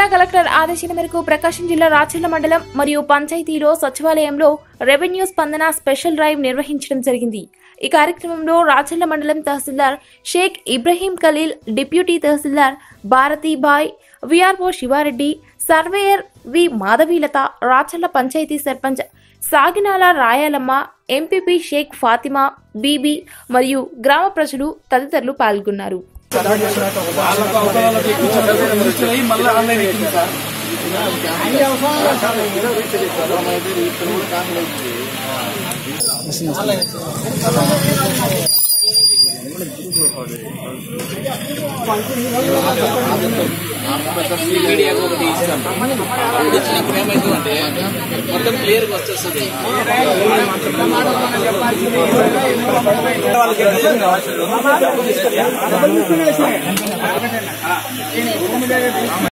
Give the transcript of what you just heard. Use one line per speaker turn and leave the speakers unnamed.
జిల్లా కలెక్టర్ ఆదేశాల మేరకు ప్రకాశం జిల్లా రాచర్ల మండలం మరియు పంచాయతీలో సచివాలయంలో రెవెన్యూ స్పందన స్పెషల్ డ్రైవ్ నిర్వహించడం జరిగింది ఈ కార్యక్రమంలో రాచర్ల మండలం tahsildar Sheikh Ibrahim Khalil deputy tahsildar Bharatibai VRO Sivareddy surveyor V Madhavilatha Racherla panchayati sarpanch Saginala Rayalamma MPP Sheikh Fatima Bibi మరియు గ్రామ ప్రజలు తదితరులు పాల్గొన్నారు
వాళ్ళకు అవతల వాళ్ళకి కూర్చోబెట్టి రిజిస్టర్ అయ్యి మళ్ళీ ఆన్లైన్ ఎక్కింది సార్
మీడియాకు ఒకటి ఇస్తాం అప్పుడు ఇచ్చినప్పుడు ఏమవుతుందంటే మొత్తం క్లియర్ గా వచ్చేస్తుంది
వాళ్ళకి ఎక్కడ కావాలి